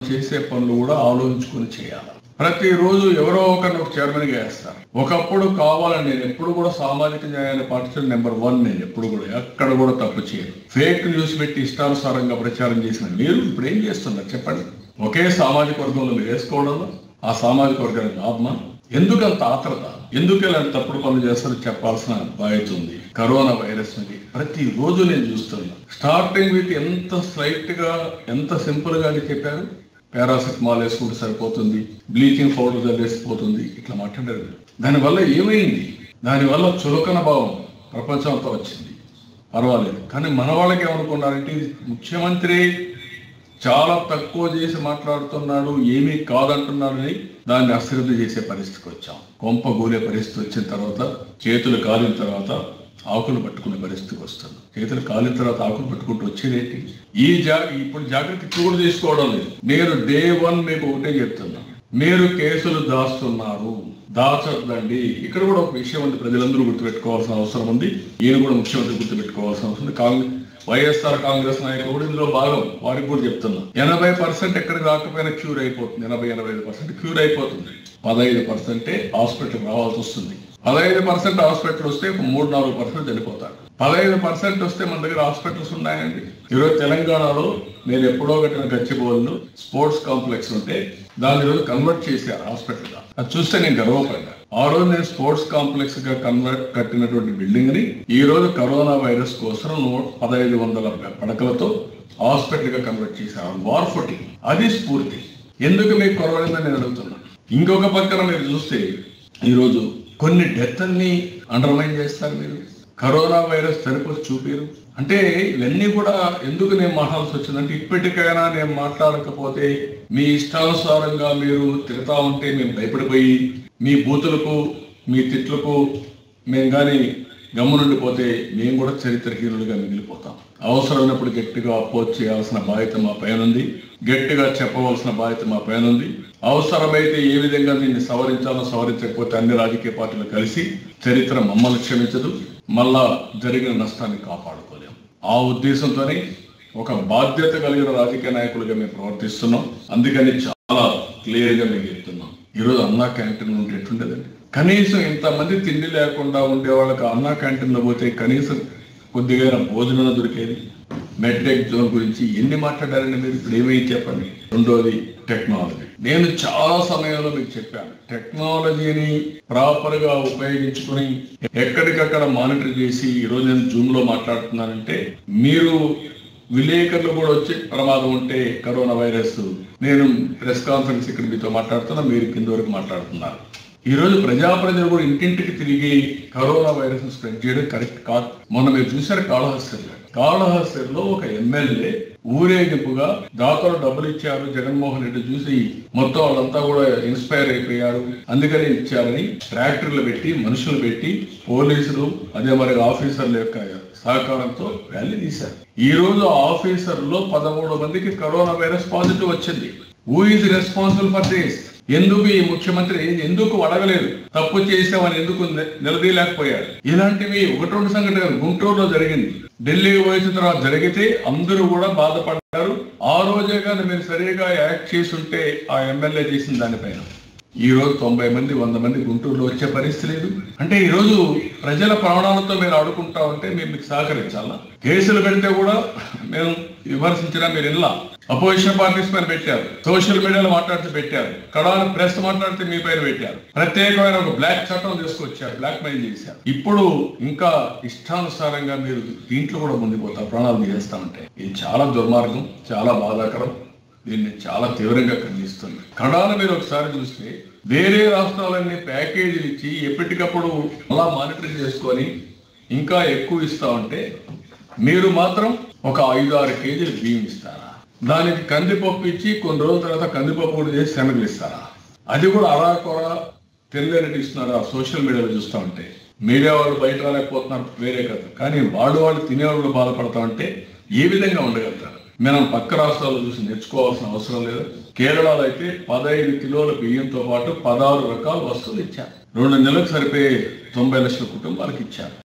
చేసే పనులు కూడా ఆలోచించుకుని చేయాలి ప్రతిరోజు ఎవరో ఒకరిని ఒక చైర్మన్ గా వేస్తారు ఒకప్పుడు కావాలని నేను ఎప్పుడు కూడా సామాజిక న్యాయాన్ని పాటించడం నెంబర్ వన్ నేను ఎప్పుడు కూడా ఎక్కడ కూడా తప్పు చేయను ఫేక్ న్యూస్ పెట్టి ఇష్టానుసారంగా ప్రచారం చేసిన మీరు ఇప్పుడు ఏం చేస్తున్నారు చెప్పండి ఒకే సామాజిక వర్గంలో మీరు వేసుకోవడంలో ఆ సామాజిక వర్గానికి లాభమా ఎందుకు అంత ఆత్రత ఎందుకు ఇలాంటి తప్పుడు పనులు చేస్తారో చెప్పాల్సిన బాధ్యత ఉంది కరోనా వైరస్ మీద ప్రతి రోజు నేను చూస్తున్నా స్టార్టింగ్ విత్ ఎంత స్లైట్ గా ఎంత సింపుల్ గా అని చెప్పారు పారాసిటమాల్ వేసుకుంటే సరిపోతుంది బ్లీచింగ్ పౌడర్ చల్లేసిపోతుంది ఇట్లా మాట్లాడారు వీళ్ళు. దానివల్ల ఏమైంది దానివల్ల చులకన భావం ప్రపంచం అంతా వచ్చింది పర్వాలేదు కానీ మన వాళ్ళకి ఏమనుకున్నారంటే ఇది ముఖ్యమంత్రి చాలా తక్కువ చేసి మాట్లాడుతున్నాడు ఏమీ కాదంటున్నాడని దాన్ని అశ్రద్ధ చేసే పరిస్థితికి వచ్చాం కొంప గూలే పరిస్థితి వచ్చిన తర్వాత చేతులు కాలిన తర్వాత ఆకులు పట్టుకునే పరిస్థితికి వస్తుంది చేతులు కాలిన తర్వాత ఆకులు పట్టుకుంటూ వచ్చేదేంటి ఈ జా ఇప్పుడు జాగ్రత్త ఇప్పుడు కూడా తీసుకోవడం లేదు నేను డే వన్ మీకు ఒకటే చెప్తున్నా మీరు కేసులు దాస్తున్నారు దాచొద్దండి ఇక్కడ కూడా ఒక విషయం ఉంది ప్రజలందరూ గుర్తుపెట్టుకోవాల్సిన అవసరం ఉంది ఈయన కూడా ముఖ్యమంత్రి గుర్తుపెట్టుకోవాల్సిన అవసరం ఉంది కాంగ్రెస్ వైఎస్ఆర్ కాంగ్రెస్ నాయకులు కూడా ఇందులో భాగం వారికి కూడా చెప్తున్నా ఎనభై పర్సెంట్ ఎక్కడికి రాకపోయినా క్యూర్ అయిపోతుంది ఎనభై ఎనభై ఐదు పర్సెంట్ క్యూర్ అయిపోతుంది పదహైదు పర్సెంటే హాస్పిటల్ రావాల్సి వస్తుంది పదహైదు పర్సెంట్ హాస్పిటల్ వస్తే ఒక మూడు నాలుగు పర్సెంట్ చనిపోతారు పదహైదు పర్సెంట్ వస్తే మన దగ్గర హాస్పిటల్స్ ఉన్నాయండి ఈరోజు తెలంగాణలో నేను ఎప్పుడో కట్టిన గచ్చిబౌలిలో స్పోర్ట్స్ కాంప్లెక్స్ ఉంటే దాని ఈరోజు కన్వర్ట్ చేశారు హాస్పిటల్ గా అది చూస్తే నేను గర్వపడ్డా ఆ రోజు నేను స్పోర్ట్స్ కాంప్లెక్స్ గా కన్వర్ట్ కట్టినటువంటి బిల్డింగ్ ని ఈ రోజు కరోనా వైరస్ కోసం నూ- పదహైదు వందల పడకలతో హాస్పిటల్ గా కన్వర్ట్ చేశారు వార్ ఫుటి అది స్ఫూర్తి ఎందుకు మీకు కొరవడిందని నేను అడుగుతున్నా ఇంకొక పక్కన మీరు చూస్తే ఈరోజు కొన్ని డెత్ని అండర్మైన్ చేస్తారు మీరు కరోనా వైరస్ సరిపోయి చూపారు అంటే ఇవన్నీ కూడా ఎందుకు నేను మాట్లాడాల్సి వచ్చిందంటే ఇప్పటికైనా నేను మాట్లాడకపోతే మీ ఇష్టానుసారంగా మీరు తిడతా ఉంటే మేము భయపడిపోయి మీ బూతులకు మీ తిట్లకు మేము కానీ గమ్మునుండిపోతే మేము కూడా చరిత్రహీనులుగా మిగిలిపోతాం అవసరమైనప్పుడు గట్టిగా అపోజ్ చేయాల్సిన బాధ్యత మా పైన ఉంది గట్టిగా చెప్పవలసిన బాధ్యత మా పైన ఉంది అవసరమైతే ఏ విధంగా దీన్ని సవరించాలో సవరించకపోతే అన్ని రాజకీయ పార్టీలు కలిసి చరిత్ర మమ్మల్ని క్షమించదు మళ్ళా జరిగిన నష్టాన్ని కాపాడుకోలేము ఆ ఉద్దేశంతోనే ఒక బాధ్యత కలిగిన రాజకీయ నాయకులుగా మేము ప్రవర్తిస్తున్నాం అందుకని చాలా క్లియర్ గా మేము చెప్తున్నాం ఈరోజు అన్నా క్యాంటీన్ ఉంటే ఎట్టుండదండి కనీసం ఇంతమంది తిండి లేకుండా ఉండే వాళ్ళకి అన్నా క్యాంటీన్లో పోతే కనీసం కొద్దిగా భోజనం దొరికేది మెడ్టెక్ జోన్ గురించి ఎన్ని మాట్లాడారండి మీరు ఇప్పుడు ఏమైంది చెప్పండి రెండోది టెక్నాలజీ నేను చాలా సమయంలో మీకు చెప్పాను టెక్నాలజీని ప్రాపర్ గా ఉపయోగించుకుని ఎక్కడికక్కడ మానిటర్ చేసి ఈ రోజు నేను జూమ్ లో మాట్లాడుతున్నానంటే మీరు విలేకరులు కూడా వచ్చి ప్రమాదం ఉంటే కరోనా వైరస్ నేను ప్రెస్ కాన్ఫరెన్స్ ఇక్కడ మీతో మాట్లాడుతున్నా మీరు కింద వరకు మాట్లాడుతున్నారు ఈ రోజు ప్రజాప్రజలు కూడా ఇంటింటికి తిరిగి కరోనా వైరస్ స్ప్రెడ్ చేయడం కరెక్ట్ కాదు మొన్న మీరు చూశారు కాళహస్తిలో కాళహస్తిలో ఒక ఎమ్మెల్యే ఊరేగింపుగా దాతలు డబ్బులు ఇచ్చారు జగన్మోహన్ రెడ్డి చూసి మొత్తం వాళ్ళంతా కూడా ఇన్స్పైర్ అయిపోయారు అందుకని ఇచ్చారని ట్రాక్టర్లు పెట్టి మనుషులు పెట్టి పోలీసులు అదే మరి ఆఫీసర్ల యొక్క సహకారంతో ర్యాలీ తీశారు ఈ రోజు ఆఫీసర్లో పదమూడు మందికి కరోనా వైరస్ పాజిటివ్ వచ్చింది who is responsible for this ఎందుకు ఈ ముఖ్యమంత్రి ఎందుకు అడగలేదు తప్పు చేసామని ఎందుకు ని- నిలదీయలేకపోయాడు ఇలాంటివి ఒకటి రెండు సంఘటనలు గుంటూరులో జరిగింది ఢిల్లీకి పోయిన తర్వాత జరిగితే అందరూ కూడా బాధపడ్డారు ఆ రోజే కానీ మీరు సరిగా యాక్ట్ చేసి ఉంటే ఆ ఎమ్మెల్యే చేసిన దానిపైన ఈ రోజు తొంభై మంది వంద మంది గుంటూరులో వచ్చే పరిస్థితి లేదు అంటే ఈ రోజు ప్రజల ప్రాణాలతో మీరు ఆడుకుంటా ఉంటే మేము మీకు సహకరించాలా కేసులు పెడితే కూడా మేము విమర్శించినా మీరు ఇలా అపోజిషన్ పార్టీస్ పైన పెట్టారు సోషల్ మీడియాలో మాట్లాడితే పెట్టారు కడాన ప్రెస్ మాట్లాడితే మీ పైన పెట్టారు ప్రత్యేకమైన ఒక బ్లాక్ చట్టం తీసుకొచ్చారు బ్లాక్ మెయిల్ చేశారు ఇప్పుడు ఇంకా ఇష్టానుసారంగా మీరు దీంట్లో కూడా ముందుకుపోతారు ప్రాణాలు తీసేస్తామంటే ఇది చాలా దుర్మార్గం చాలా బాధాకరం దీన్ని చాలా తీవ్రంగా ఖండిస్తుంది కడాన మీరు ఒకసారి చూస్తే వేరే రాష్ట్రాలన్నీ ప్యాకేజీలు ఇచ్చి ఎప్పటికప్పుడు అలా మానిటరింగ్ చేసుకొని ఇంకా ఎక్కువ ఇస్తా ఉంటే మీరు మాత్రం ఒక ఐదు ఆరు కేజీలు బియ్యం ఇస్తారా దానికి కందిపప్పు ఇచ్చి కొన్ని రోజుల తర్వాత కందిపప్పు కూడా చేసి శనగలు ఇస్తారా అది కూడా అరాకొర తెల్లని ఇస్తున్నారా సోషల్ మీడియాలో చూస్తా ఉంటే మీడియా వాళ్ళు బయట రాలేకపోతున్నారు వేరే కదా కానీ వాళ్ళు వాళ్ళు తినేవాళ్ళు బాధపడతా ఉంటే ఏ విధంగా ఉండగలుగుతారు మనం పక్క రాష్ట్రాల్లో చూసి నేర్చుకోవాల్సిన అవసరం లేదు కేరళలో అయితే పదహైదు కిలోల బియ్యంతో పాటు పదహారు రకాల వస్తువులు ఇచ్చారు రెండు నెలలకు సరిపోయే తొంభై లక్షల కుటుంబాలకు ఇచ్చారు